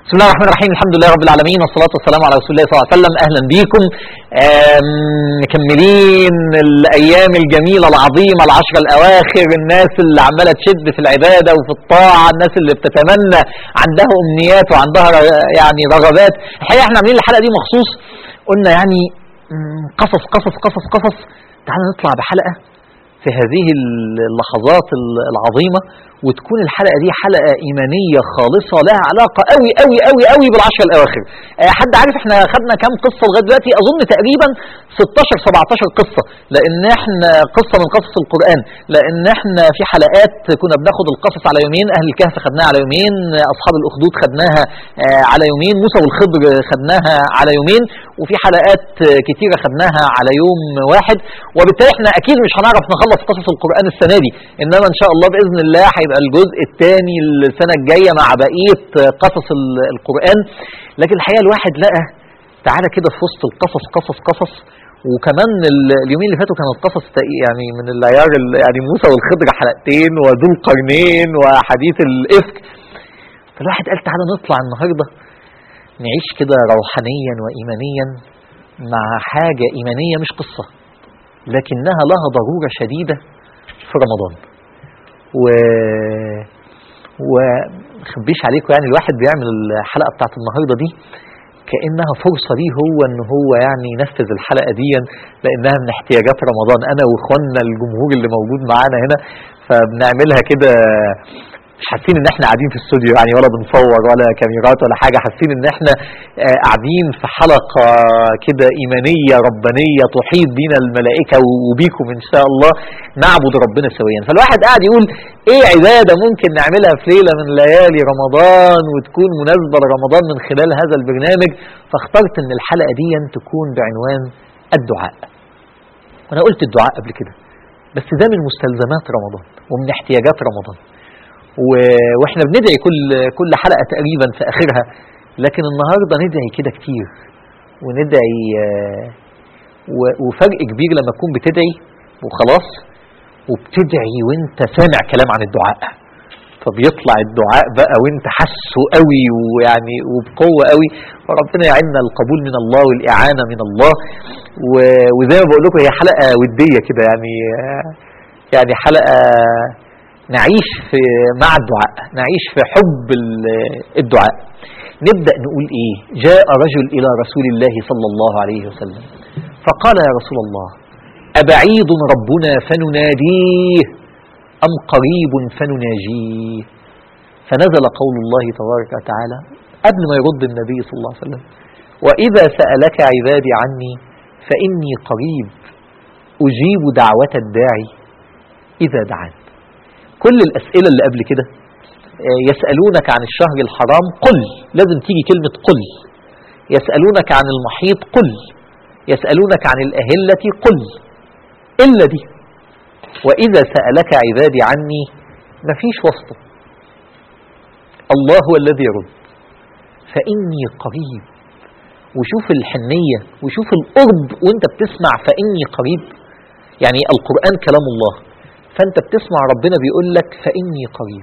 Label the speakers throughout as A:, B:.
A: بسم الله الرحمن الرحيم الحمد لله رب العالمين والصلاة والسلام على رسول الله صلى الله عليه وسلم أهلا بيكم آم، مكملين الأيام الجميلة العظيمة العشر الأواخر الناس اللي عمالة تشد في العبادة وفي الطاعة الناس اللي بتتمنى عندها أمنيات وعندها ر- يعني رغبات الحقيقة احنا عاملين الحلقة دي مخصوص قلنا يعني مم، قصص قصص قصص قصص تعالى نطلع بحلقة في هذه اللحظات ال- العظيمة وتكون الحلقة دي حلقة إيمانية خالصة لها علاقة قوي قوي قوي قوي بالعشر الأواخر آه، حد عارف احنا خدنا كام قصة لغاية دلوقتي أظن تقريبا 16 17 قصة لأن احنا قصة من قصص القرآن لأن احنا في حلقات كنا بناخد القصص على يومين أهل الكهف خدناها على يومين آه، أصحاب الأخدود خدناها آه، على يومين موسى والخضر خدناها على يومين وفي حلقات آه، كتيرة خدناها على يوم واحد وبالتالي احنا أكيد مش هنعرف نخلص قصص القرآن السنة دي إنما إن شاء الله بإذن الله هيبقى الجزء الثاني السنة الجاية مع بقية آه، قصص ال- القرآن لكن الحقيقة الواحد لقى تعالى كده في وسط القصص قصص قصص وكمان ال- اليومين اللي فاتوا كانت قصص تق- يعني من العيار ال- يعني موسى والخضر حلقتين وذو القرنين وحديث الإفك فالواحد قال تعالى نطلع النهارده نعيش كده روحانيا وإيمانيا مع حاجة إيمانية مش قصة لكنها لها ضرورة شديدة في رمضان و ومخبيش عليكم يعني الواحد بيعمل الحلقة بتاعت النهاردة دي كأنها فرصة ليه هو ان هو يعني ينفذ الحلقة دي لانها من احتياجات رمضان انا واخواننا الجمهور اللي موجود معانا هنا فبنعملها كده مش حاسين ان احنا قاعدين في استوديو يعني ولا بنصور ولا كاميرات ولا حاجة حاسين ان احنا آه، قاعدين في حلقة كده ايمانية ربانية تحيط بينا الملائكة وبيكم ان شاء الله نعبد ربنا سويا فالواحد قاعد يقول ايه عبادة ممكن نعملها في ليلة من ليالي رمضان وتكون مناسبة لرمضان من خلال هذا البرنامج فاخترت ان الحلقة دي تكون بعنوان الدعاء وانا قلت الدعاء قبل كده بس ده من مستلزمات رمضان ومن احتياجات رمضان و... واحنا بندعي كل كل حلقة تقريبا في اخرها لكن النهارده ندعي كده كتير وندعي آه، و... وفرق كبير لما تكون بتدعي وخلاص وبتدعي وانت سامع كلام عن الدعاء فبيطلع الدعاء بقى وانت حاسه قوي ويعني وبقوه قوي فربنا يعيننا القبول من الله والاعانه من الله و... وزي ما بقول لكم هي حلقه وديه كده يعني آه، يعني حلقه نعيش في مع الدعاء نعيش في حب ال- الدعاء نبدأ نقول إيه جاء رجل إلى رسول الله صلى الله عليه وسلم فقال يا رسول الله أبعيد ربنا فنناديه أم قريب فنناجيه فنزل قول الله تبارك وتعالى قبل ما يرد النبي صلى الله عليه وسلم وإذا سألك عبادي عني فإني قريب أجيب دعوة الداعي إذا دعان كل الأسئلة اللي قبل كده آه، يسألونك عن الشهر الحرام قل لازم تيجي كلمة قل يسألونك عن المحيط قل يسألونك عن الأهلة قل إلا دي وإذا سألك عبادي عني مفيش واسطة الله هو الذي يرد فإني قريب وشوف الحنية وشوف القرب وانت بتسمع فإني قريب يعني القرآن كلام الله فانت بتسمع ربنا بيقول لك فإني قريب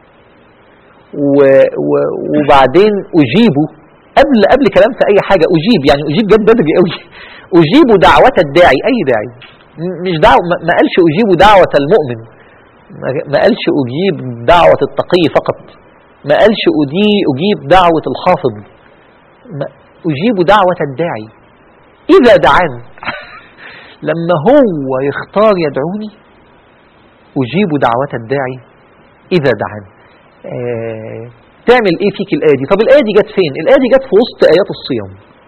A: و و وبعدين أجيبه قبل قبل كلام في أي حاجة أجيب يعني أجيب جد بدري قوي أجيب دعوة الداعي أي داعي م- مش دعوة ما ما قالش أجيب دعوة المؤمن ما- ما قالش أجيب دعوة التقي فقط ما قالش أدي أجيب دعوة الحافظ ما أجيب دعوة الداعي إذا دعان لما هو يختار يدعوني أجيب دعوة الداعي إذا دعان آه تعمل إيه فيك الآية دي طب الآية دي جت فين الآية دي جت في وسط آيات الصيام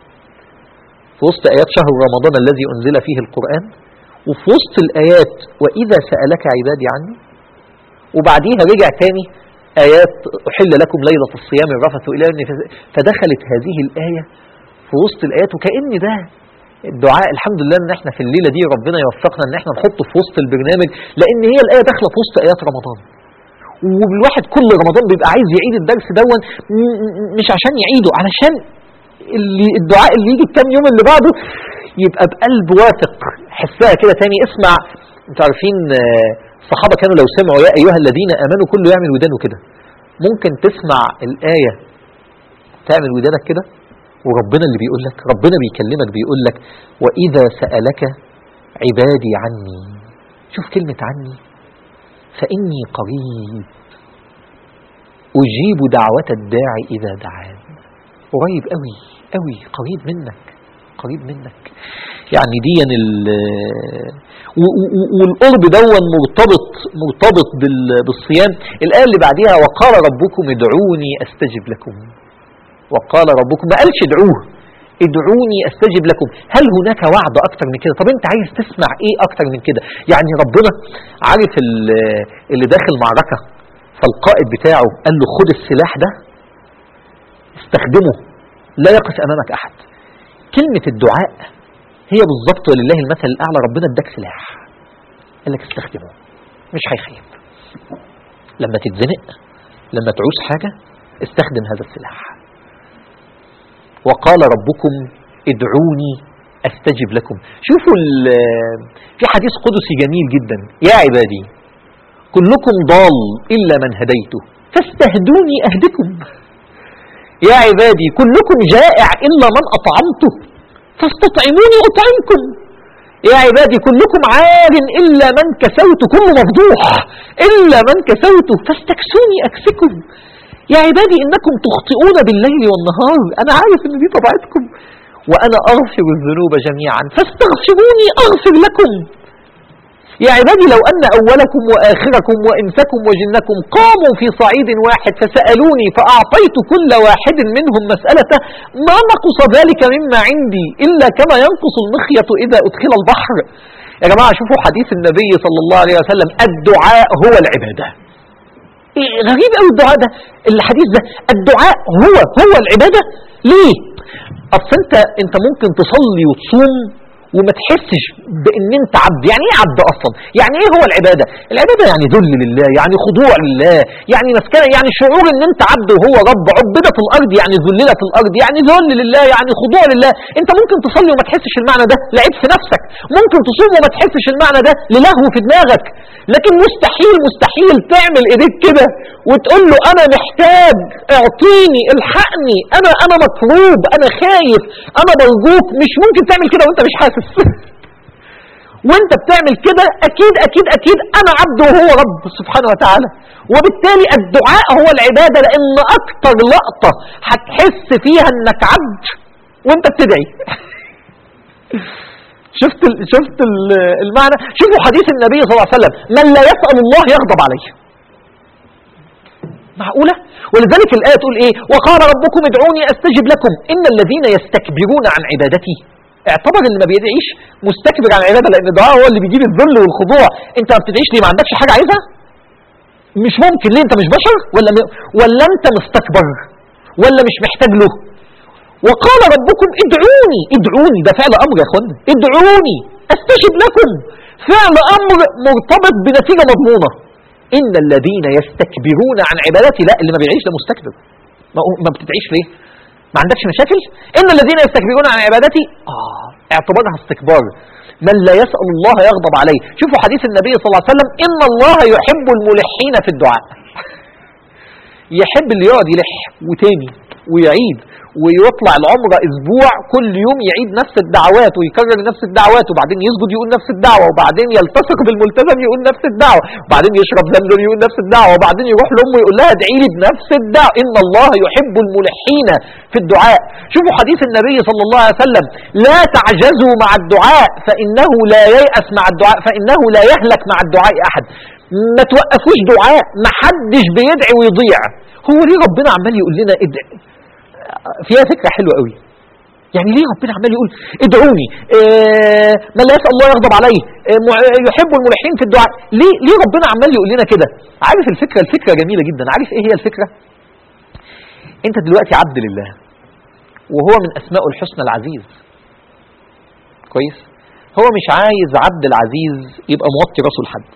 A: في وسط آيات شهر رمضان الذي أنزل فيه القرآن وفي وسط الآيات وإذا سألك عبادي عني وبعديها رجع تاني آيات أحل لكم ليلة الصيام الرفث إلى النفاس فدخلت هذه الآية في وسط الآيات وكأن ده الدعاء الحمد لله ان احنا في الليله دي ربنا يوفقنا ان احنا نحطه في وسط البرنامج لان هي الايه داخله في وسط ايات رمضان والواحد كل رمضان بيبقى عايز يعيد الدرس دون م- م- مش عشان يعيده علشان اللي الدعاء اللي يجي الكام يوم اللي بعده يبقى بقلب واثق حسها كده تاني اسمع انتوا عارفين آه، الصحابه كانوا لو سمعوا يا ايها الذين امنوا كله يعمل ودانه كده ممكن تسمع الايه تعمل ودانك كده وربنا اللي بيقول لك ربنا بيكلمك بيقول لك وإذا سألك عبادي عني شوف كلمة عني فإني قريب أجيب دعوة الداعي إذا دعان قريب قوي قوي قريب منك قريب منك يعني دي والقرب دون مرتبط مرتبط بال- بالصيام الآية اللي بعديها وقال ربكم ادعوني أستجب لكم وقال ربكم ما قالش ادعوه ادعوني استجب لكم هل هناك وعد اكتر من كده طب انت عايز تسمع ايه اكتر من كده يعني ربنا عارف ال- اللي داخل معركة فالقائد بتاعه قال له خد السلاح ده استخدمه لا يقف امامك احد كلمة الدعاء هي بالظبط ولله المثل الاعلى ربنا اداك سلاح قال لك استخدمه مش هيخيب لما تتزنق لما تعوز حاجة استخدم هذا السلاح وقال ربكم ادعوني استجب لكم شوفوا ال- في حديث قدسي جميل جدا يا عبادي كلكم ضال الا من هديته فاستهدوني اهدكم يا عبادي كلكم جائع الا من اطعمته فاستطعموني اطعمكم يا عبادي كلكم عار الا من كسوت كل مفضوح الا من كسوت فاستكسوني اكسكم يا عبادي انكم تخطئون بالليل والنهار انا عارف ان دي طبيعتكم وانا اغفر الذنوب جميعا فاستغفروني اغفر لكم يا عبادي لو ان اولكم واخركم وانسكم وجنكم قاموا في صعيد واحد فسالوني فاعطيت كل واحد منهم مسالته ما نقص ذلك مما عندي الا كما ينقص المخيط اذا ادخل البحر يا جماعه شوفوا حديث النبي صلى الله عليه وسلم الدعاء هو العباده إيه غريب قوي الدعاء ده الحديث ده الدعاء هو هو العباده ليه اصل انت انت ممكن تصلي وتصوم وما تحسش بان انت عبد يعني ايه عبد اصلا يعني ايه هو العباده العباده يعني ذل لله يعني خضوع لله يعني مسكنه يعني شعور ان انت عبد وهو رب عبدت الارض يعني ذللت الارض يعني ذل لله يعني خضوع لله انت ممكن تصلي وما تحسش المعنى ده لعيب في نفسك ممكن تصوم وما تحسش المعنى ده للهو في دماغك لكن مستحيل مستحيل تعمل ايديك كده وتقول له انا محتاج اعطيني الحقني انا انا مطلوب انا خايف انا مرجوك مش ممكن تعمل كده وانت مش حاسس وانت بتعمل كده اكيد اكيد اكيد انا عبد وهو رب سبحانه وتعالى وبالتالي الدعاء هو العبادة لان اكتر لقطة هتحس فيها انك عبد وانت بتدعي شفت ال شفت ال المعنى شوفوا حديث النبي صلى الله عليه وسلم من لا يسأل الله يغضب عليه معقولة ولذلك الآية تقول إيه وقال ربكم ادعوني أستجب لكم إن الذين يستكبرون عن عبادتي اعتبر اللي ما بيدعيش مستكبر عن العبادة لأن الدعاء هو اللي بيجيب الذل والخضوع أنت ما بتدعيش ليه ما عندكش حاجة عايزها مش ممكن ليه أنت مش بشر ولا م... ولا أنت مستكبر ولا مش محتاج له وقال ربكم ادعوني ادعوني ده فعل امر يا اخوانا ادعوني استجب لكم فعل امر مرتبط بنتيجه مضمونه ان الذين يستكبرون عن عبادتي لا اللي ما بيعيش ده مستكبر ما, ما بتدعيش ليه ما عندكش مشاكل ان الذين يستكبرون عن عبادتي اه اعتبارها استكبار من لا يسأل الله يغضب عليه شوفوا حديث النبي صلى الله عليه وسلم ان الله يحب الملحين في الدعاء يحب اللي يقعد يلح وتاني ويعيد ويطلع العمرة اسبوع كل يوم يعيد نفس الدعوات ويكرر نفس الدعوات وبعدين يسجد يقول نفس الدعوة وبعدين يلتصق بالملتزم يقول نفس الدعوة وبعدين يشرب زمزم يقول نفس الدعوة وبعدين يروح لامه يقول لها ادعي لي بنفس الدعوة ان الله يحب الملحين في الدعاء شوفوا حديث النبي صلى الله عليه وسلم لا تعجزوا مع الدعاء فانه لا ييأس مع الدعاء فانه لا يهلك مع الدعاء احد ما توقفوش دعاء ما حدش بيدعي ويضيع هو ليه ربنا عمال يقول لنا ادعي فيها فكرة حلوة قوي يعني ليه ربنا عمال يقول ادعوني اه من لا يسأل الله يغضب عليه اه يحب الملحين في الدعاء ليه ليه ربنا عمال يقول لنا كده عارف الفكرة الفكرة جميلة جدا عارف ايه هي الفكرة انت دلوقتي عبد لله وهو من اسمائه الحسنى العزيز كويس هو مش عايز عبد العزيز يبقى موطي راسه لحد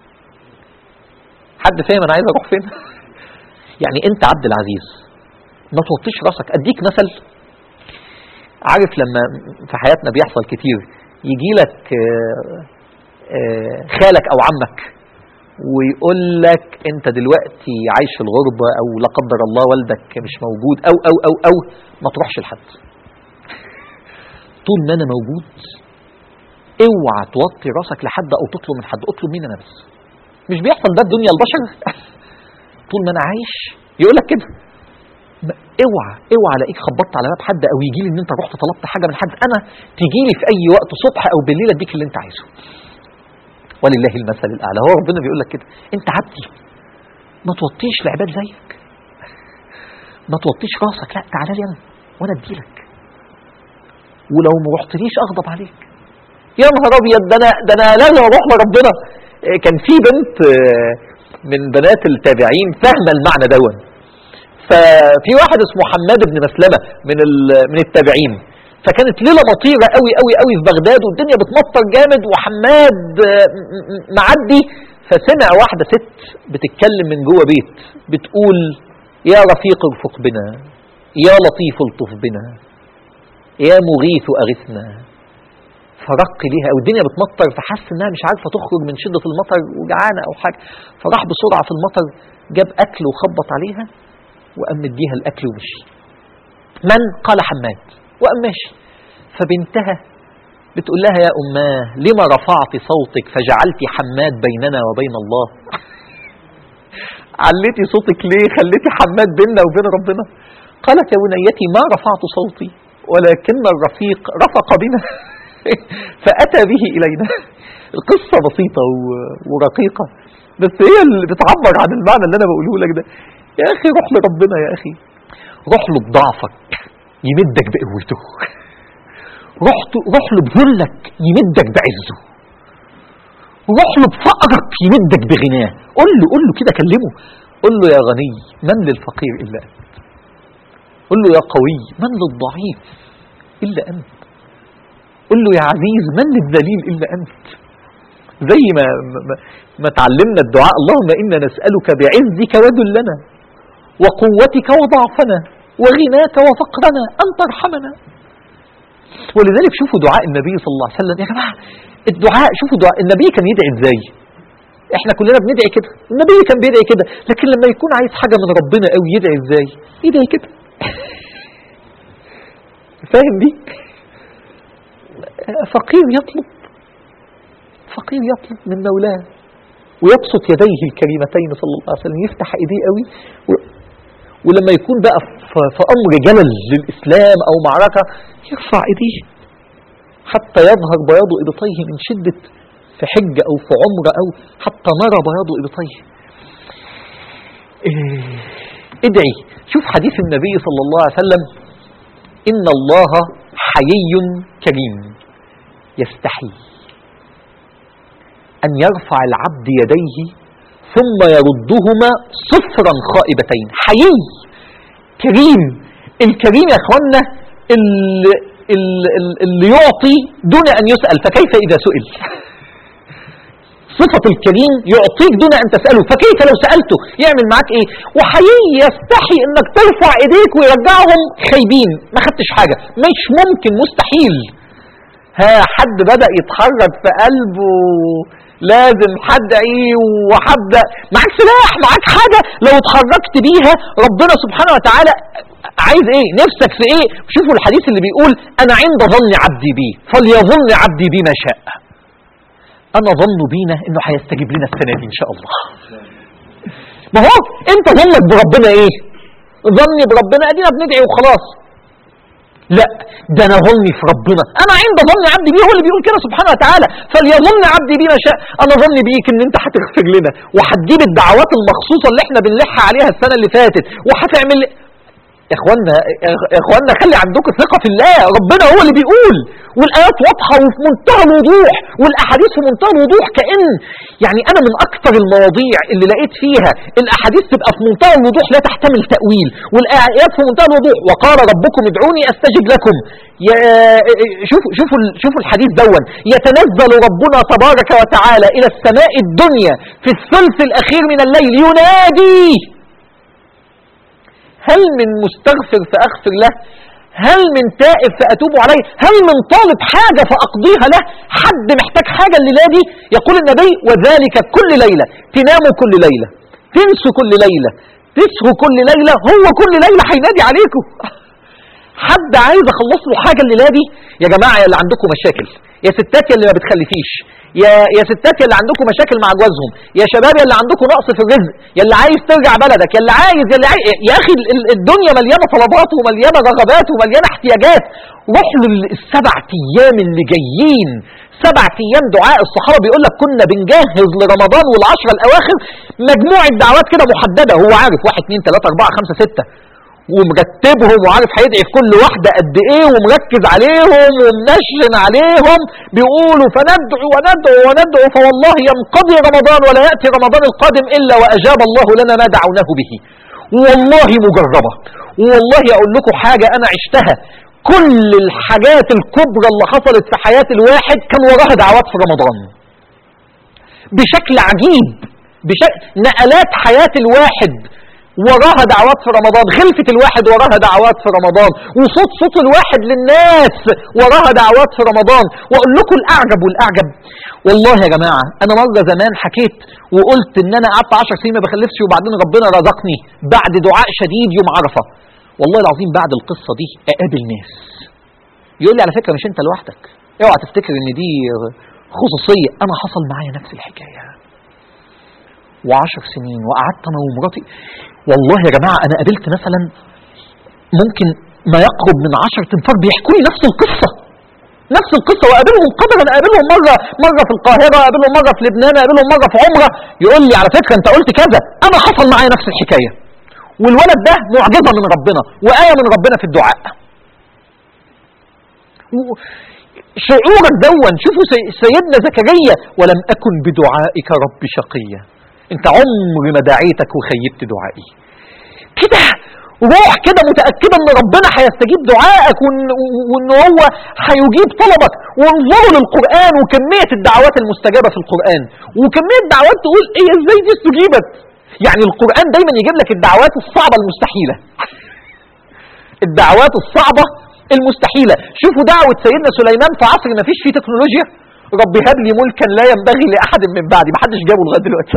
A: حد فاهم انا عايز اروح فين يعني انت عبد العزيز ما توطيش راسك اديك مثل عارف لما في حياتنا بيحصل كتير يجي لك خالك او عمك ويقول لك انت دلوقتي عايش في الغربة او لا قدر الله والدك مش موجود او او او او ما تروحش لحد طول ما انا موجود اوعى توطي راسك لحد او تطلب من حد اطلب مين انا بس مش بيحصل ده الدنيا البشر طول ما انا عايش يقول لك كده ما- اوعى اوعى الاقيك خبطت على باب حد او يجي لي ان انت رحت طلبت حاجه من حد انا تجي لي في اي وقت صبح او بالليل اديك اللي انت عايزه ولله المثل الاعلى هو ربنا بيقول لك كده انت عبدي ما توطيش لعباد زيك ما توطيش راسك لا تعالى لي انا وانا اديلك ولو ما رحتليش اغضب عليك يا نهار ابيض ده انا ده انا لازم اروح لربنا إيه، كان في بنت آه، من بنات التابعين فاهمه المعنى دون ففي واحد اسمه حماد بن مسلمه من ال- من التابعين فكانت ليله مطيره قوي قوي قوي في بغداد والدنيا بتمطر جامد وحماد آه، م- م- معدي فسمع واحده ست بتتكلم من جوه بيت بتقول يا رفيق ارفق بنا يا لطيف الطف بنا يا مغيث اغثنا فرق ليها او الدنيا بتمطر فحس انها مش عارفه تخرج من شده المطر وجعانه او حاجه فراح بسرعه في المطر جاب اكل وخبط عليها وقام مديها الاكل ومشي من قال حماد وقام ماشي فبنتها بتقول لها يا اماه لما رفعت صوتك فجعلت حماد بيننا وبين الله عليتي صوتك ليه خليتي حماد بيننا وبين ربنا قالت يا بنيتي ما رفعت صوتي ولكن الرفيق رفق بنا فأتى به إلينا القصة بسيطة و- ورقيقة بس هي اللي بتعبر عن المعنى اللي أنا بقوله لك ده يا أخي روح لربنا يا أخي روح له بضعفك يمدك بقوته روح روح له بذلك يمدك بعزه روح له بفقرك يمدك بغناه قول له قول له كده كلمه قول له يا غني من للفقير إلا أنت قل له يا قوي من للضعيف إلا أنت قل له يا عزيز من للذليل إلا أنت زي ما, ما, ما تعلمنا الدعاء اللهم إنا نسألك بعزك وذلنا وقوتك وضعفنا وغناك وفقرنا أن ترحمنا ولذلك شوفوا دعاء النبي صلى الله عليه وسلم يا جماعة الدعاء شوفوا دعاء النبي كان يدعي ازاي احنا كلنا بندعي كده النبي كان بيدعي كده لكن لما يكون عايز حاجة من ربنا قوي يدعي ازاي يدعي كده فاهم دي فقير يطلب فقير يطلب من مولاه ويبسط يديه الكريمتين صلى الله عليه وسلم يفتح ايديه قوي و... ولما يكون بقى في في امر جلل للاسلام او معركه يرفع ايديه حتى يظهر بياض ابطيه من شده في حج او في عمره او حتى نرى بياض ابطيه إيه، ادعي شوف حديث النبي صلى الله عليه وسلم إن الله حيي كريم يستحي أن يرفع العبد يديه ثم يردهما صفرا خائبتين حيي كريم الكريم يا اخوانا اللي, اللي, اللي يعطي دون أن يسأل فكيف إذا سئل صفة الكريم يعطيك دون أن تسأله فكيف لو سألته يعمل معاك إيه وحقيقي يستحي أنك ترفع إيديك ويرجعهم خايبين ما خدتش حاجة مش ممكن مستحيل ها حد بدأ يتحرك في قلبه لازم حد ايه وحد معاك سلاح معاك حاجة لو اتحركت بيها ربنا سبحانه وتعالى عايز ايه نفسك في ايه شوفوا الحديث اللي بيقول انا عند ظن عبدي بي فليظن عبدي بي ما شاء انا ظن بينا انه هيستجيب لنا السنه دي ان شاء الله ما هو انت ظنك بربنا ايه ظني بربنا ادينا بندعي وخلاص لا ده انا ظني في ربنا انا عند ظن عبدي بيه هو اللي بيقول كده سبحانه وتعالى فليظن عبدي بي ما شاء انا ظني بيك ان انت هتغفر لنا وهتجيب الدعوات المخصوصه اللي احنا بنلح عليها السنه اللي فاتت وهتعمل يا اخوانا يا اخوانا خلي عندكم ثقه في الله ربنا هو اللي بيقول والايات واضحه وفي منتهى الوضوح والاحاديث في منتهى الوضوح كان يعني انا من اكثر المواضيع اللي لقيت فيها الاحاديث تبقى في منتهى الوضوح لا تحتمل تاويل والايات في منتهى الوضوح وقال ربكم ادعوني استجب لكم يا شوفوا شوفوا شوفوا الحديث دون يتنزل ربنا تبارك وتعالى الى السماء الدنيا في الثلث الاخير من الليل ينادي هل من مستغفر فأغفر له هل من تائب فأتوب عليه هل من طالب حاجة فأقضيها له حد محتاج حاجة الليلة دي يقول النبي وذلك كل ليلة تناموا كل ليلة تنسوا كل ليلة تسهوا كل ليلة هو كل ليلة هينادي عليكم حد عايز اخلص له حاجة الليلة دي يا جماعة يا اللي عندكم مشاكل يا ستات يا اللي ما بتخلفيش يا يا ستات يا اللي عندكم مشاكل مع جوازهم يا شباب يا اللي عندكم نقص في الرزق يا اللي عايز ترجع بلدك يا اللي عايز يا اللي عايز يا اخي ال- ال- الدنيا مليانه طلبات ومليانه رغبات ومليانه احتياجات روح له ال- السبع ايام اللي جايين سبع ايام دعاء الصحابه بيقول لك كنا بنجهز لرمضان والعشره الاواخر مجموعه دعوات كده محدده هو عارف واحد اثنين ثلاثه اربعه خمسه سته ومرتبهم وعارف هيدعي في كل واحدة قد ايه ومركز عليهم ومنشن عليهم بيقولوا فندعو وندعو وندعو فوالله ينقضي رمضان ولا يأتي رمضان القادم إلا وأجاب الله لنا ما دعوناه به والله مجربة والله أقول لكم حاجة أنا عشتها كل الحاجات الكبرى اللي حصلت في حياة الواحد كان وراها دعوات في رمضان بشكل عجيب بشكل نقلات حياة الواحد وراها دعوات في رمضان خلفة الواحد وراها دعوات في رمضان وصوت صوت الواحد للناس وراها دعوات في رمضان واقول لكم الاعجب والاعجب والله يا جماعة انا مرة زمان حكيت وقلت ان انا قعدت 10 سنين ما بخلفش وبعدين ربنا رزقني بعد دعاء شديد يوم عرفة والله العظيم بعد القصة دي اقابل ناس يقول لي على فكرة مش انت لوحدك اوعى تفتكر ان دي خصوصية انا حصل معايا نفس الحكاية وعشر سنين وقعدت انا ومراتي والله يا جماعة انا قابلت مثلا ممكن ما يقرب من عشر تنفار بيحكوا لي نفس القصة نفس القصة وقابلهم قدرا اقابلهم مرة مرة في القاهرة اقابلهم مرة في لبنان اقابلهم مرة في عمرة يقول لي على فكرة انت قلت كذا انا حصل معايا نفس الحكاية والولد ده معجزة من ربنا وآية من ربنا في الدعاء و- شعورك دون شوفوا سي- سيدنا زكريا ولم أكن بدعائك رب شقيا انت عمري ما دعيتك وخيبت دعائي كده روح كده متأكدة ان ربنا هيستجيب دعائك وان, وإن هو هيجيب طلبك وانظروا للقرآن وكمية الدعوات المستجابة في القرآن وكمية دعوات تقول ايه ازاي دي استجيبت يعني القرآن دايما يجيب لك الدعوات الصعبة المستحيلة الدعوات الصعبة المستحيلة شوفوا دعوة سيدنا سليمان في عصر ما فيش فيه تكنولوجيا رب هب لي ملكا لا ينبغي لأحد من بعدي ما حدش جابه لغاية دلوقتي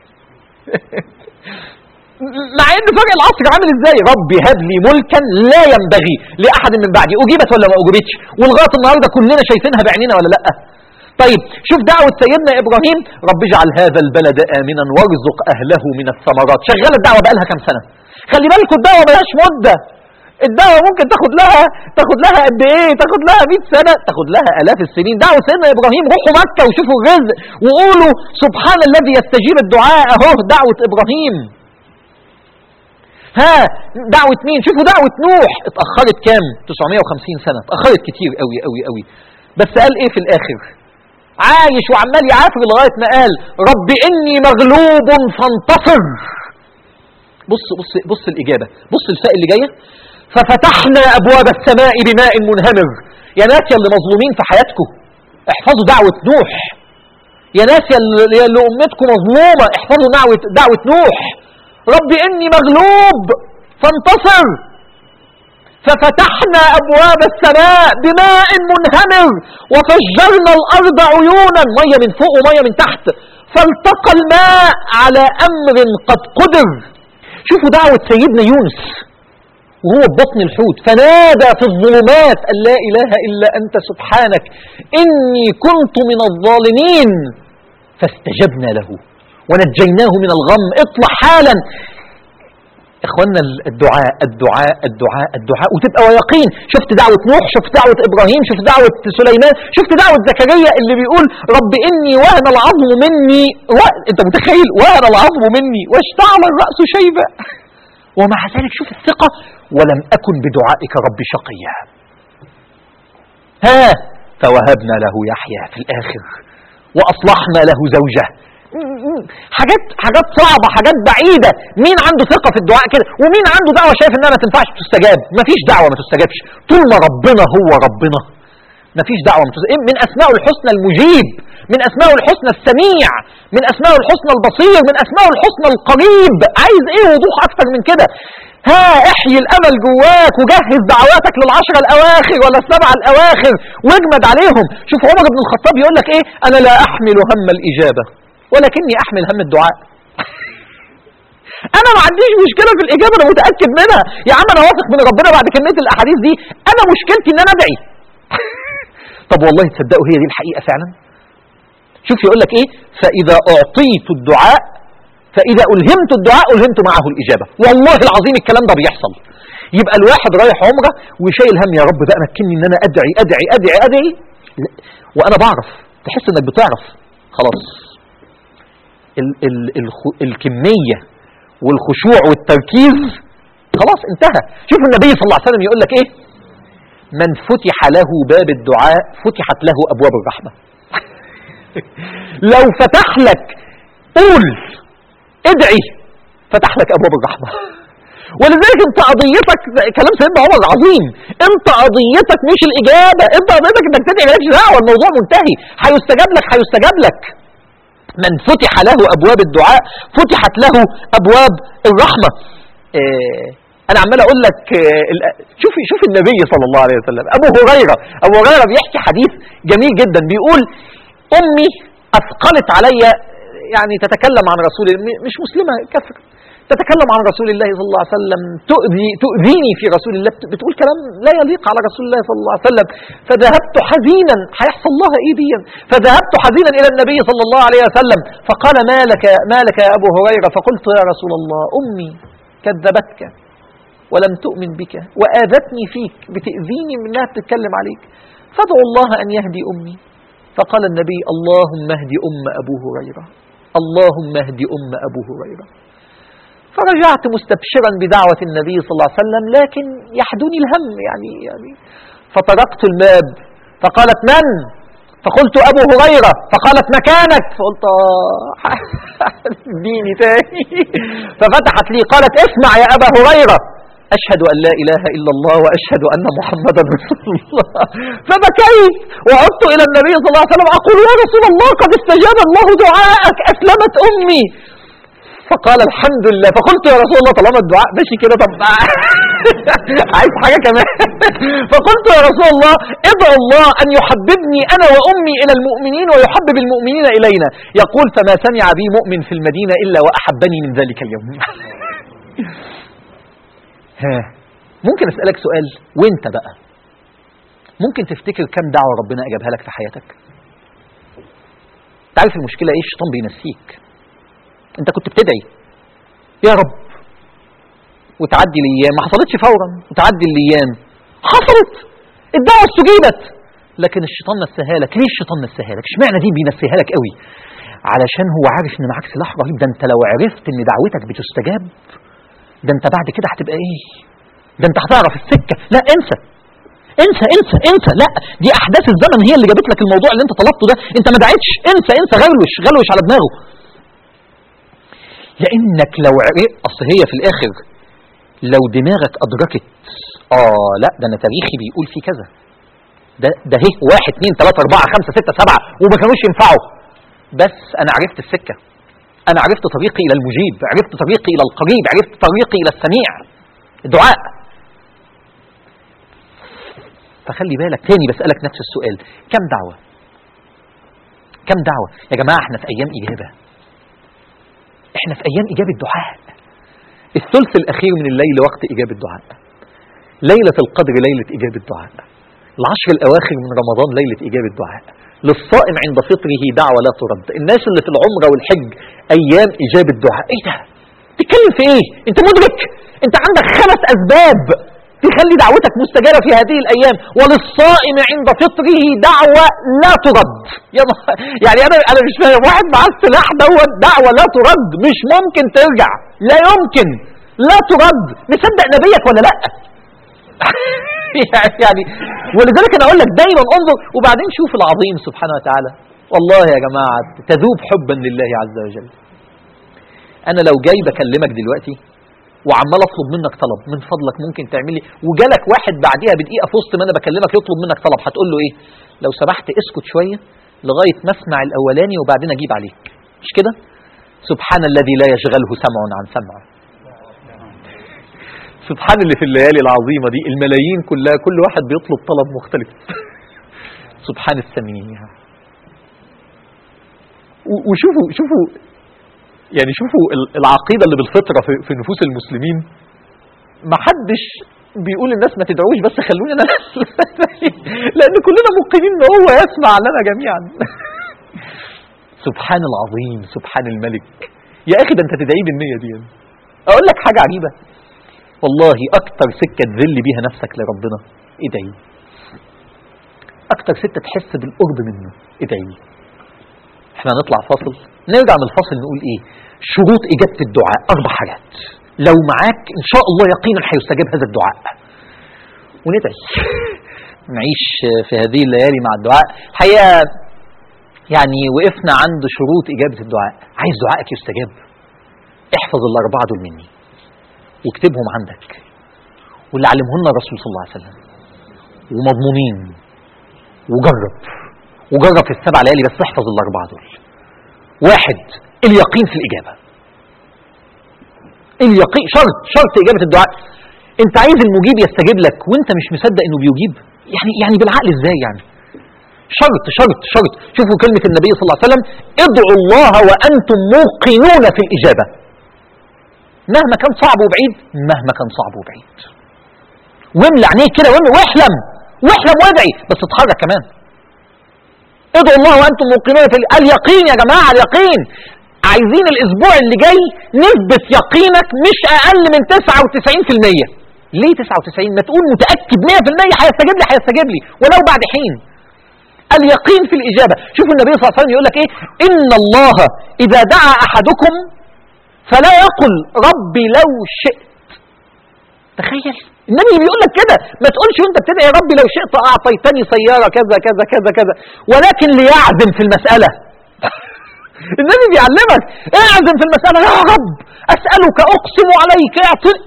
A: مع ان فرق العصر عامل ازاي رب هب لي ملكا لا ينبغي لاحد من بعدي اجيبت ولا ما اجيبتش ولغايه النهارده كلنا شايفينها بعينينا ولا لا طيب شوف دعوة سيدنا إبراهيم رب اجعل هذا البلد آمنا وارزق أهله من الثمرات شغالة الدعوة بقالها كام سنة خلي بالكم الدعوة ملهاش مدة الدعوة ممكن تاخد لها تاخد لها قد ايه تاخد لها 100 سنة تاخد لها آلاف السنين دعوة سيدنا إبراهيم روحوا مكة وشوفوا الرزق وقولوا سبحان الذي يستجيب الدعاء اهو دعوة إبراهيم ها دعوة مين شوفوا دعوة نوح اتأخرت كام 950 سنة اتأخرت كتير قوي قوي قوي بس قال ايه في الآخر عايش وعمال يعافر لغاية ما قال رب إني مغلوب فانتصر بص بص بص الإجابة بص الفاء اللي جاية ففتحنا أبواب السماء بماء منهمر يا ناس يا اللي مظلومين في حياتكم احفظوا دعوة نوح يا ناس يا اللي يا اللي أمتكم مظلومة احفظوا دعوة, دعوة نوح رب إني مغلوب فانتصر ففتحنا أبواب السماء بماء منهمر وفجرنا الأرض عيونا مية من فوق ومية من تحت فالتقى الماء على أمر قد قدر شوفوا دعوة سيدنا يونس وهو ببطن الحوت فنادى في الظلمات أن لا إله إلا أنت سبحانك إني كنت من الظالمين فاستجبنا له ونجيناه من الغم اطلع حالا اخوانا الدعاء الدعاء الدعاء الدعاء وتبقى ويقين شفت دعوة نوح شفت دعوة ابراهيم شفت دعوة سليمان شفت دعوة زكريا اللي بيقول رب اني وهن العظم مني و... انت متخيل وهن العظم مني واشتعل الرأس شيبا ومع ذلك شوف الثقة ولم أكن بدعائك رب شقيا ها فوهبنا له يحيى في الآخر وأصلحنا له زوجه حاجات حاجات صعبة حاجات بعيدة مين عنده ثقة في الدعاء كده ومين عنده دعوة شايف انها ما تنفعش تستجاب مفيش دعوة ما تستجابش طول ما ربنا هو ربنا مفيش دعوة ما تستجاب من أسماء الحسنى المجيب من أسماء الحسنى السميع من أسماء الحسنى البصير من أسماء الحسنى القريب عايز ايه وضوح أكتر من كده ها احيي الامل جواك وجهز دعواتك للعشرة الاواخر ولا السبعة الاواخر واجمد عليهم شوف عمر بن الخطاب يقول لك ايه انا لا احمل هم الاجابة ولكني احمل هم الدعاء انا ما عنديش مشكله في الاجابه انا متاكد منها يا عم انا واثق من ربنا بعد كميه الاحاديث دي انا مشكلتي ان انا ادعي طب والله تصدقوا هي دي الحقيقه فعلا شوف يقول لك ايه فاذا اعطيت الدعاء فاذا الهمت الدعاء الهمت معه الاجابه والله العظيم الكلام ده بيحصل يبقى الواحد رايح عمره وشايل هم يا رب بقى مكني ان انا ادعي ادعي ادعي ادعي لا. وانا بعرف تحس انك بتعرف خلاص ال ال ال الكميه والخشوع والتركيز خلاص انتهى شوف النبي صلى الله عليه وسلم يقول لك ايه من فتح له باب الدعاء فتحت له ابواب الرحمه لو فتح لك قول ادعي فتح لك ابواب الرحمه ولذلك انت قضيتك كلام سيدنا عمر عظيم انت قضيتك مش الاجابه انت قضيتك انك تدعي مالكش دعوه الموضوع منتهي هيستجاب لك هيستجاب لك من فتح له ابواب الدعاء فتحت له ابواب الرحمه اه انا عمال اقول لك اه شوفي شوف النبي صلى الله عليه وسلم ابو هريره ابو هريره بيحكي حديث جميل جدا بيقول امي اثقلت علي يعني تتكلم عن رسول مش مسلمه كفر تتكلم عن رسول الله صلى الله عليه وسلم تؤذي تؤذيني في رسول الله بتقول كلام لا يليق على رسول الله صلى الله عليه وسلم فذهبت حزينا هيحصل لها ايه ديا فذهبت حزينا الى النبي صلى الله عليه وسلم فقال ما لك ما لك يا ابو هريره فقلت يا رسول الله امي كذبتك ولم تؤمن بك واذتني فيك بتاذيني منها بتتكلم عليك فادعو الله ان يهدي امي فقال النبي اللهم اهد ام ابو هريره اللهم اهد ام ابو هريره فرجعت مستبشرا بدعوة النبي صلى الله عليه وسلم لكن يحدوني الهم يعني يعني فطرقت الباب فقالت من؟ فقلت أبو هريرة فقالت مكانك فقلت ديني تاني ففتحت لي قالت اسمع يا أبا هريرة أشهد أن لا إله إلا الله وأشهد أن محمدا رسول الله فبكيت وعدت إلى النبي صلى الله عليه وسلم أقول يا رسول الله قد استجاب الله دعاءك أسلمت أمي فقال الحمد لله فقلت يا رسول الله طالما الدعاء ماشي كده طب عايز حاجة كمان فقلت يا رسول الله ادعو الله أن يحببني أنا وأمي إلى المؤمنين ويحبب المؤمنين إلينا يقول فما سمع بي مؤمن في المدينة إلا وأحبني من ذلك اليوم ها ممكن أسألك سؤال وانت بقى ممكن تفتكر كم دعوة ربنا أجابها لك في حياتك تعرف المشكلة ايه الشيطان بينسيك انت كنت بتدعي يا رب وتعدي الايام ما حصلتش فورا وتعدي الايام حصلت الدعوه استجيبت لكن الشيطان نساها لك ليه الشيطان نساها لك اشمعنى دي بينسيها لك قوي علشان هو عارف ان معاك سلاح رهيب ده انت لو عرفت ان دعوتك بتستجاب ده انت بعد كده هتبقى ايه ده انت هتعرف السكه لا انسى انسى انسى انسى لا دي احداث الزمن هي اللي جابت لك الموضوع اللي انت طلبته ده انت ما دعيتش انسى انسى غلوش غلوش على دماغه لانك لو عرفت اصل هي في الاخر لو دماغك ادركت اه لا ده انا تاريخي بيقول فيه كذا ده ده هي واحد اثنين ثلاثة أربعة خمسة ستة سبعة وما كانوش ينفعوا بس أنا عرفت السكة أنا عرفت طريقي إلى المجيب عرفت طريقي إلى القريب عرفت طريقي إلى السميع الدعاء فخلي بالك تاني بسألك نفس السؤال كم دعوة كم دعوة يا جماعة احنا في أيام إجابة احنا في ايام اجابه دعاء الثلث الاخير من الليل وقت اجابه دعاء ليله القدر ليله اجابه دعاء العشر الاواخر من رمضان ليله اجابه دعاء للصائم عند فطره دعوه لا ترد الناس اللي في العمره والحج ايام اجابه دعاء ايه ده تتكلم في ايه انت مدرك انت عندك خمس اسباب تخلي دعوتك مستجابة في هذه الأيام وللصائم عند فطره دعوة لا ترد يعني أنا أنا مش فاهم واحد معاه السلاح دوت دعوة لا ترد مش ممكن ترجع لا يمكن لا ترد مصدق نبيك ولا لا يعني ولذلك أنا أقول لك دايما انظر وبعدين شوف العظيم سبحانه وتعالى والله يا جماعة تذوب حبا لله عز وجل أنا لو جاي بكلمك دلوقتي وعمال اطلب منك طلب من فضلك ممكن تعمل لي وجالك واحد بعديها بدقيقه في وسط ما انا بكلمك يطلب منك طلب هتقول له ايه لو سمحت اسكت شويه لغايه ما اسمع الاولاني وبعدين اجيب عليك مش كده سبحان الذي لا يشغله سمع عن سمع سبحان اللي في الليالي العظيمة دي الملايين كلها كل واحد بيطلب طلب مختلف سبحان السميع و- وشوفوا شوفوا يعني شوفوا ال- العقيدة اللي بالفطرة في, في نفوس المسلمين ما حدش بيقول الناس ما تدعوش بس خلوني انا لان كلنا موقنين ان هو يسمع لنا جميعا سبحان العظيم سبحان الملك يا اخي ده انت تدعي بالنية دي اقول لك حاجة عجيبة والله اكتر سكة تذل بيها نفسك لربنا ادعي اكتر سكة تحس بالقرب منه ادعي احنا هنطلع فاصل نرجع من الفاصل نقول ايه شروط اجابة الدعاء اربع حاجات لو معاك ان شاء الله يقينا هيستجاب هذا الدعاء وندعي نعيش في هذه الليالي مع الدعاء حقيقة يعني وقفنا عند شروط إجابة الدعاء عايز دعائك يستجاب احفظ الأربعة دول مني واكتبهم عندك واللي علمهن الرسول صلى الله عليه وسلم ومضمونين وجرب وجرب في السبع ليالي بس احفظ الأربعة دول واحد اليقين في الإجابة اليقين شرط شرط إجابة الدعاء أنت عايز المجيب يستجيب لك وأنت مش مصدق إنه بيجيب يعني يعني بالعقل إزاي يعني شرط شرط شرط شوفوا كلمة النبي صلى الله عليه وسلم ادعوا الله وأنتم موقنون في الإجابة مهما كان صعب وبعيد مهما كان صعب وبعيد واملى عينيك كده واملى واحلم واحلم وادعي بس اتحرك كمان ادعوا الله وانتم موقنون في ال- اليقين يا جماعه اليقين عايزين الاسبوع اللي جاي نسبة يقينك مش اقل من 99% ليه 99 ما تقول متأكد 100% هيستجيب لي هيستجيب لي ولو بعد حين اليقين في الإجابة شوفوا النبي صلى الله عليه وسلم يقول لك إيه إن الله إذا دعا أحدكم فلا يقل ربي لو شئت تخيل النبي بيقول لك كده ما تقولش وانت بتدعي يا ربي لو شئت اعطيتني سياره كذا كذا كذا كذا ولكن ليعزم في المساله النبي بيعلمك اعزم في المساله يا رب اسالك اقسم عليك اعطي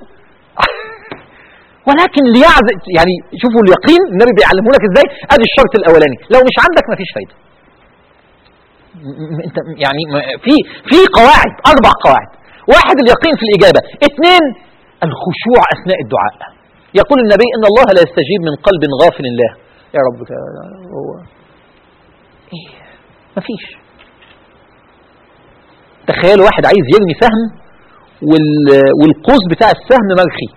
A: ولكن ليعزم يعني شوفوا اليقين النبي بيعلمه لك ازاي ادي الشرط الاولاني لو مش عندك مفيش فايده م- م- انت يعني م- في في قواعد اربع قواعد واحد اليقين في الاجابه اثنين الخشوع اثناء الدعاء يقول النبي ان الله لا يستجيب من قلب غافل الله يا رب ك- هو ايه مفيش تخيل واحد عايز يرمي سهم وال... والقوس بتاع السهم مرخي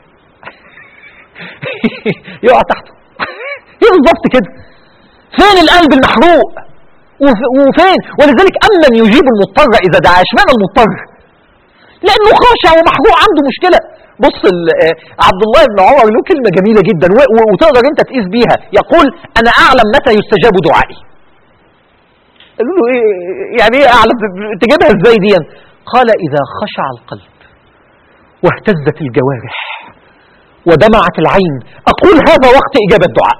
A: يقع تحته ايه بالظبط كده فين القلب المحروق وف... وفين ولذلك امن يجيب المضطر اذا دعا اشمعنى المضطر لانه خاشع ومحروق عنده مشكله بص ال- آه، عبد الله بن عمر له كلمه جميله جدا و- و- وتقدر انت تقيس بيها يقول انا اعلم متى يستجاب دعائي قالوا له ايه يعني ايه اعلم تجيبها ازاي دي قال اذا خشع القلب واهتزت الجوارح ودمعت العين اقول هذا وقت اجابه الدعاء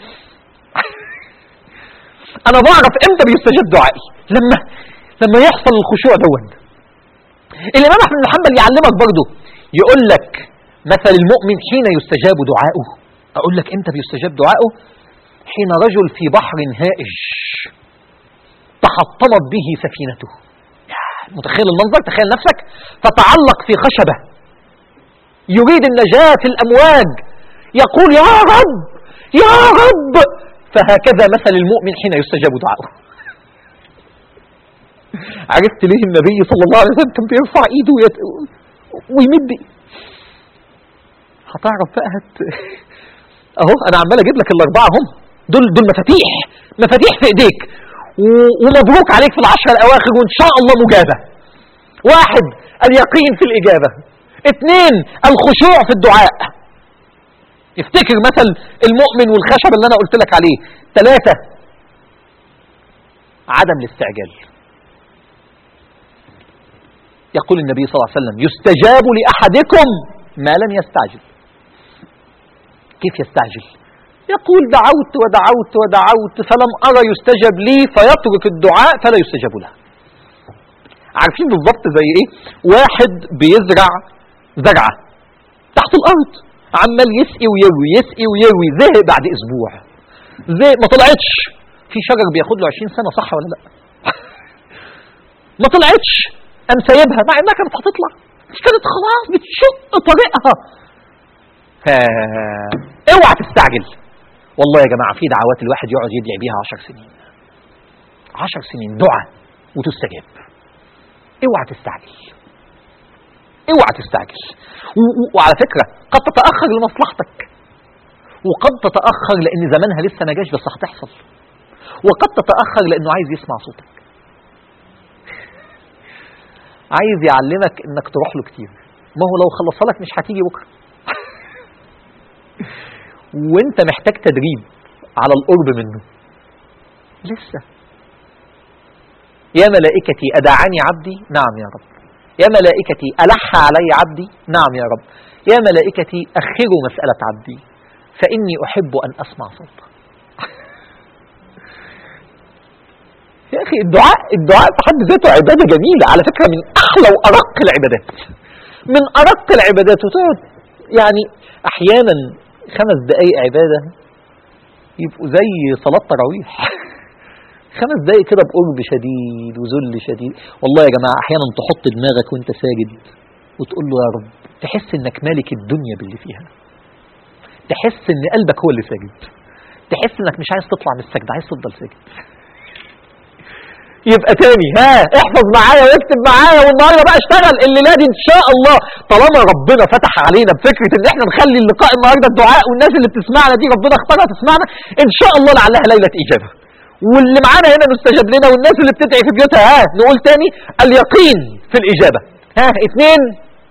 A: انا بعرف امتى بيستجاب دعائي لما لما يحصل الخشوع دون الامام احمد بن حنبل يعلمك برضه يقول لك مثل المؤمن حين يستجاب دعاؤه اقول لك امتى بيستجاب دعاؤه حين رجل في بحر هائج تحطمت به سفينته يا متخيل المنظر تخيل نفسك فتعلق في خشبة يريد النجاة في الأمواج يقول يا رب يا رب فهكذا مثل المؤمن حين يستجاب دعاؤه عرفت ليه النبي صلى الله عليه وسلم كان بيرفع ايده ويت... ويمد هتعرف بقى هت... اهو انا عمال اجيب لك الاربعه هم دول دول مفاتيح مفاتيح في ايديك و- ومبروك عليك في العشر الاواخر وان شاء الله مجابه واحد اليقين في الاجابه اثنين الخشوع في الدعاء افتكر مثل المؤمن والخشب اللي انا قلت لك عليه ثلاثة عدم الاستعجال يقول النبي صلى الله عليه وسلم يستجاب لأحدكم ما لم يستعجل كيف يستعجل يقول دعوت ودعوت ودعوت فلم أرى يستجب لي فيترك الدعاء فلا يستجاب له عارفين بالضبط زي ايه واحد بيزرع زرعة تحت الأرض عمال يسقي ويروي يسقي ويروي زهق بعد أسبوع زهق ما طلعتش في شجر بياخد له 20 سنة صح ولا لا ما طلعتش قام سايبها مع انها كانت هتطلع مش كانت خلاص بتشق طريقها اوعى تستعجل والله يا جماعة في دعوات الواحد يقعد يدعي بيها عشر سنين عشر سنين دعاء وتستجاب اوعى تستعجل اوعى تستعجل و- و- وعلى فكرة قد تتأخر لمصلحتك وقد تتأخر لأن زمانها لسه ما جاش بس هتحصل وقد تتأخر لأنه عايز يسمع صوتك عايز يعلمك انك تروح له كتير ما هو لو خلصها لك مش هتيجي بكره وانت محتاج تدريب على القرب منه لسه يا ملائكتي أدعاني عبدي نعم يا رب يا ملائكتي ألح علي عبدي نعم يا رب يا ملائكتي أخروا مسألة عبدي فإني أحب أن أسمع صوته يا أخي الدعاء الدعاء في حد ذاته عبادة جميلة على فكرة من أحلى وأرق العبادات من أرق العبادات وتقعد يعني أحيانا خمس دقايق عبادة يبقوا زي صلاة تراويح خمس دقايق كده بقرب شديد وذل شديد والله يا جماعة أحيانا تحط دماغك وانت ساجد وتقول له يا رب تحس انك مالك الدنيا باللي فيها تحس ان قلبك هو اللي ساجد تحس انك مش عايز تطلع من السجد عايز تفضل ساجد يبقى تاني ها احفظ معايا واكتب معايا والنهارده بقى اشتغل الليله دي ان شاء الله طالما ربنا فتح علينا بفكره ان احنا نخلي اللقاء النهارده الدعاء والناس اللي بتسمعنا دي ربنا اختارها تسمعنا ان شاء الله لعلها ليله اجابه واللي معانا هنا مستجاب لنا والناس اللي بتدعي في بيوتها ها نقول تاني اليقين في الاجابه ها اتنين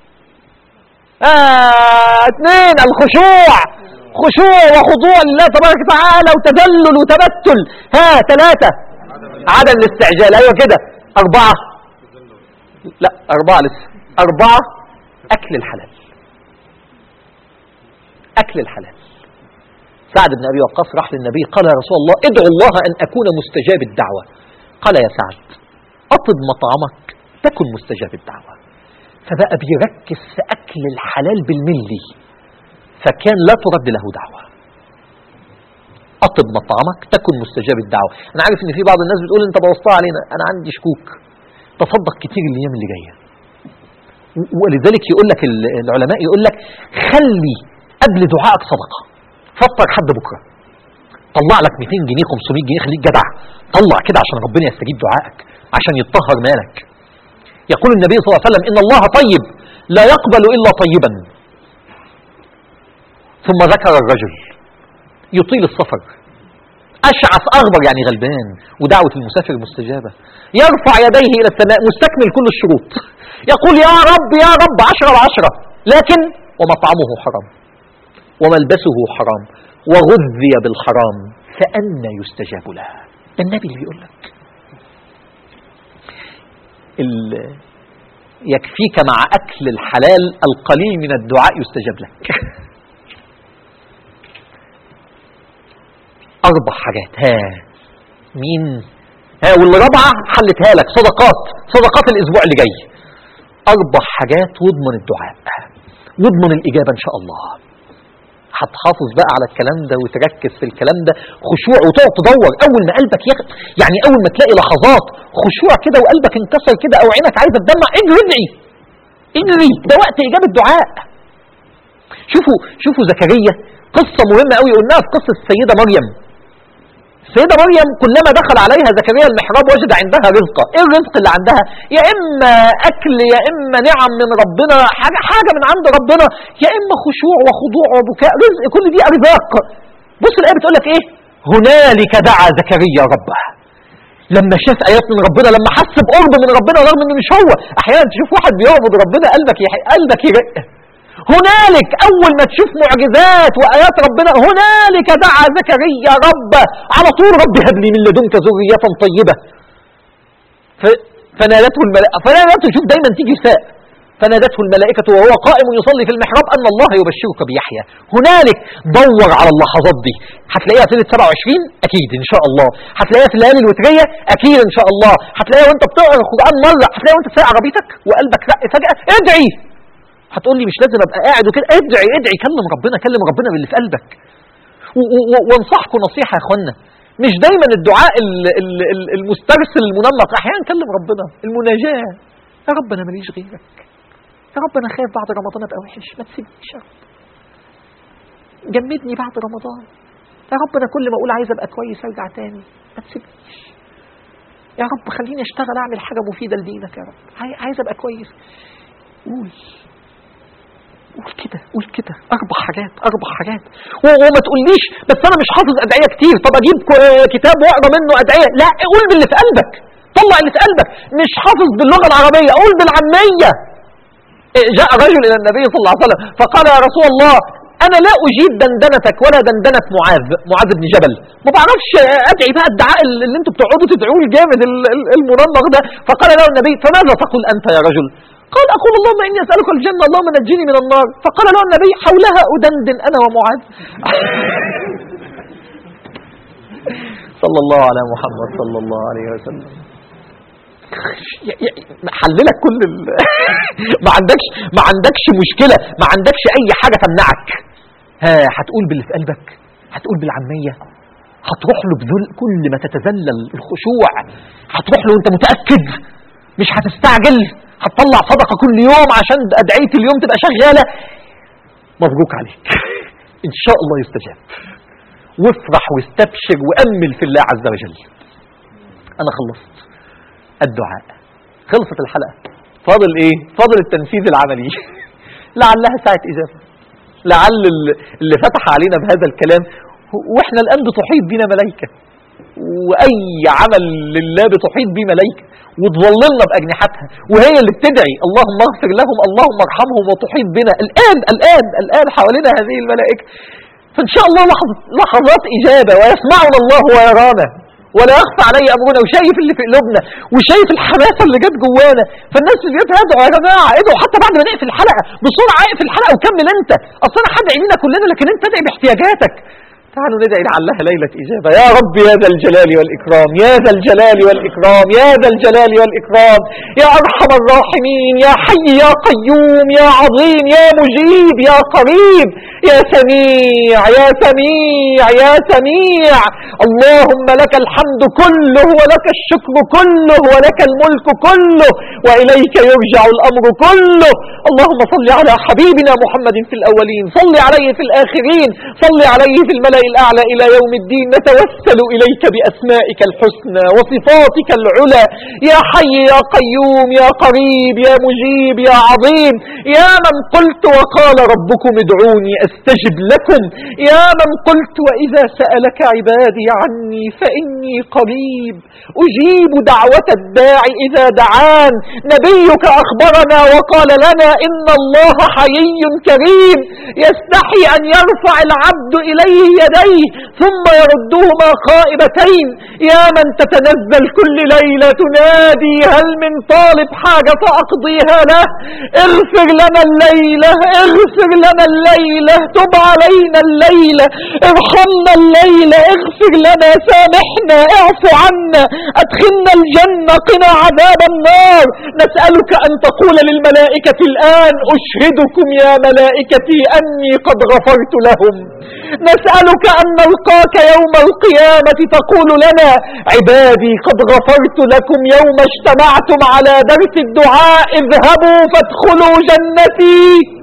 A: آه اتنين الخشوع خشوع وخضوع لله تبارك وتعالى وتذلل وتبتل ها ثلاثة عدم الاستعجال ايوه كده أربعة لا أربعة لسه أربعة أكل الحلال أكل الحلال سعد بن أبي وقاص راح للنبي قال يا رسول الله ادعو الله أن أكون مستجاب الدعوة قال يا سعد أطب مطعمك تكن مستجاب الدعوة فبقى بيركز في أكل الحلال بالملي فكان لا ترد له دعوة أطب مطعمك تكن مستجاب الدعوة أنا عارف إن في بعض الناس بتقول أنت بوظتها علينا أنا عندي شكوك تصدق كتير الأيام اللي جاية و- ولذلك يقول لك ال- العلماء يقول لك خلي قبل دعائك صدقة فطر حد بكرة طلع لك 200 جنيه 500 جنيه خليك جدع طلع كده عشان ربنا يستجيب دعائك عشان يتطهر مالك يقول النبي صلى الله عليه وسلم إن الله طيب لا يقبل إلا طيبا ثم ذكر الرجل يطيل السفر أشعث أغبر يعني غلبان ودعوة المسافر مستجابة يرفع يديه إلى السماء مستكمل كل الشروط يقول يا رب يا رب عشرة العشرة لكن ومطعمه حرام وملبسه حرام وغذي بالحرام فأنا يستجاب له ده النبي اللي بيقول لك ال- يكفيك مع أكل الحلال القليل من الدعاء يستجاب لك أربع حاجات ها مين ها والرابعة حلتها لك صدقات صدقات الأسبوع اللي جاي أربع حاجات واضمن الدعاء واضمن الإجابة إن شاء الله هتحافظ بقى على الكلام ده وتركز في الكلام ده خشوع وتقعد تدور اول ما قلبك يخ... يعني اول ما تلاقي لحظات خشوع كده وقلبك انكسر كده او عينك عايزه تدمع اجري ادعي اجري ده وقت اجابه الدعاء شوفوا شوفوا زكريا قصه مهمه قوي قلناها في قصه السيده مريم السيدة مريم كلما دخل عليها زكريا المحراب وجد عندها رزقا ايه الرزق اللي عندها يا اما اكل يا اما نعم من ربنا حاجة, حاجة من عند ربنا يا اما خشوع وخضوع وبكاء رزق كل دي ارزاق بص الايه بتقول لك ايه هنالك دعا زكريا ربه لما شاف ايات من ربنا لما حس بقرب من ربنا رغم انه مش هو احيانا تشوف واحد بيعبد ربنا قلبك يح... قلبك يرق هنالك أول ما تشوف معجزات وآيات ربنا هنالك دعا زكريا ربه على طول رب هب لي من لدنك ذرية طيبة ف- فنادته الملائكة فنادته شوف دايما تيجي فاء فنادته الملائكة وهو قائم يصلي في المحراب أن الله يبشرك بيحيى هنالك دور على اللحظات دي هتلاقيها في ليلة 27 أكيد إن شاء الله هتلاقيها في الليالي الوترية أكيد إن شاء الله هتلاقيها وأنت بتقرأ القرآن مرة هتلاقيها وأنت سايق عربيتك وقلبك رق فجأة ادعي هتقول لي مش لازم ابقى قاعد وكده ادعي ادعي كلم ربنا كلم ربنا باللي في قلبك و- و- وانصحكم نصيحه يا اخوانا مش دايما الدعاء ال- ال- ال- المسترسل المنمق احيانا كلم ربنا المناجاه يا رب انا ماليش غيرك يا رب انا خايف بعد رمضان ابقى وحش ما تسيبنيش يا رب جمدني بعد رمضان يا رب انا كل ما اقول عايز ابقى كويس ارجع تاني ما تسيبنيش يا رب خليني اشتغل اعمل حاجه مفيده لدينك يا رب عاي- عايز ابقى كويس قول قول كده قول كده اربع حاجات اربع حاجات و- وما تقوليش بس انا مش حافظ ادعيه كتير طب اجيب ك- كتاب واقرا منه ادعيه لا قول باللي في قلبك طلع اللي في قلبك مش حافظ باللغه العربيه قول بالعاميه جاء رجل الى النبي صلى الله عليه وسلم فقال يا رسول الله انا لا اجيب دندنتك ولا دندنه معاذ معاذ بن جبل ما بعرفش ادعي بقى الدعاء اللي انتوا بتقعدوا تدعوه الجامد ال- ال- المنمق ده فقال له النبي فماذا تقول انت يا رجل قال اقول اللهم اني اسالك الجنه اللهم نجني من النار فقال له النبي حولها ادندن انا ومعاذ صلى الله على محمد صلى الله عليه وسلم ي- ي- حللك كل ال... ما عندكش ما عندكش مشكله ما عندكش اي حاجه تمنعك ها هتقول باللي في قلبك هتقول بالعاميه هتروح له بذل كل ما تتذلل الخشوع هتروح له وانت متاكد مش هتستعجل هتطلع صدقه كل يوم عشان ادعيه اليوم تبقى شغاله مبروك عليك ان شاء الله يستجاب وافرح واستبشر وامل في الله عز وجل انا خلصت الدعاء خلصت الحلقة فاضل ايه فاضل التنفيذ العملي لعلها ساعة إجابة لعل ال- اللي فتح علينا بهذا الكلام واحنا الآن بتحيط بنا ملائكة وأي عمل لله بتحيط به ملائكة وتظللنا بأجنحتها وهي اللي بتدعي اللهم اغفر لهم اللهم ارحمهم وتحيط بنا الآن الآن الآن حوالينا هذه الملائكة فإن شاء الله لحظ- لحظات إجابة ويسمعنا الله ويرانا ولا يخفى علي امرنا وشايف اللي في قلوبنا وشايف الحماسه اللي جت جوانا فالناس في البيوت ادعوا يا جماعه ادعوا حتى بعد ما نقفل الحلقه بسرعه اقفل الحلقه وكمل انت اصل انا هدعي لينا كلنا لكن انت ادعي باحتياجاتك تعالوا ندعي لعلها ليلة إجابة يا رب يا ذا الجلال والإكرام يا ذا الجلال والإكرام يا ذا الجلال والإكرام يا أرحم الراحمين يا حي يا قيوم يا عظيم يا مجيب يا قريب يا سميع يا سميع يا سميع اللهم لك الحمد كله ولك الشكر كله ولك الملك كله وإليك يرجع الأمر كله اللهم صل على حبيبنا محمد في الأولين صل عليه في الآخرين صل عليه في الملأ الأعلى إلى يوم الدين نتوسل إليك بأسمائك الحسنى وصفاتك العلى يا حي يا قيوم يا قريب يا مجيب يا عظيم يا من قلت وقال ربكم ادعوني أستجب لكم يا من قلت وإذا سألك عبادي عني فإني قريب أجيب دعوة الداعي إذا دعان نبيك أخبرنا وقال لنا إن الله حيي كريم يستحي أن يرفع العبد إليه يديه ثم يردهما خائبتين يا من تتنزل كل ليلة تنادي هل من طالب حاجة فأقضيها له اغفر لنا الليلة اغفر لنا الليلة تب علينا الليلة ارحمنا الليلة اغفر لنا سامحنا اعف عنا ادخلنا الجنة قنا عذاب النار نسألك أن تقول للملائكة الآن أشهدكم يا ملائكتي أني قد غفرت لهم نسألك أن نلقاك يوم القيامة تقول لنا عبادي قد غفرت لكم يوم اجتمعتم على درس الدعاء اذهبوا فادخلوا جنتي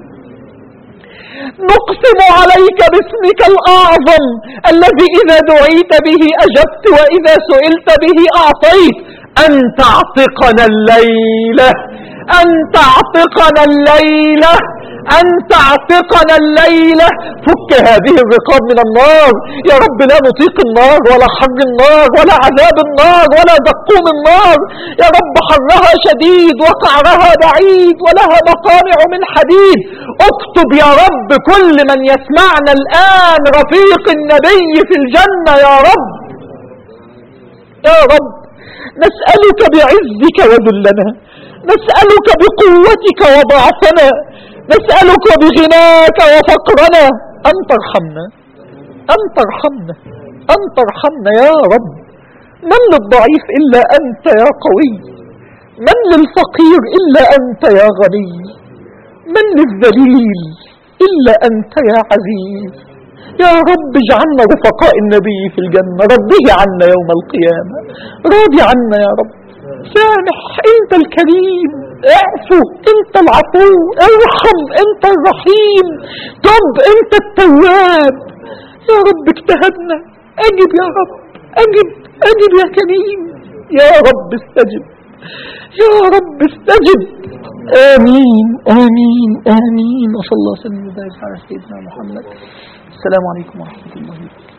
A: نقسم عليك باسمك الأعظم الذي إذا دعيت به أجبت وإذا سئلت به أعطيت أن تعتقنا الليلة أن تعتقنا الليلة أن تعتقنا الليلة فك هذه الرقاب من النار يا رب لا نطيق النار ولا حر النار ولا عذاب النار ولا دقوم النار يا رب حرها شديد وقعرها بعيد ولها مقامع من حديد اكتب يا رب كل من يسمعنا الآن رفيق النبي في الجنة يا رب يا رب نسألك بعزك وذلنا نسألك بقوتك وضعفنا نسألك بغناك وفقرنا أن ترحمنا أن ترحمنا أن ترحمنا يا رب من للضعيف إلا أنت يا قوي من للفقير إلا أنت يا غني من للذليل إلا أنت يا عزيز يا رب اجعلنا رفقاء النبي في الجنة رضيه عنا يوم القيامة راضي عنا يا رب سامح انت الكريم اعفو انت العفو ارحم انت الرحيم طب انت التواب يا رب اجتهدنا اجب يا رب اجب اجب يا كريم يا رب استجب يا رب استجب آمين آمين آمين وصلى الله وسلم وبارك على سيدنا محمد السلام عليكم ورحمة الله وبركاته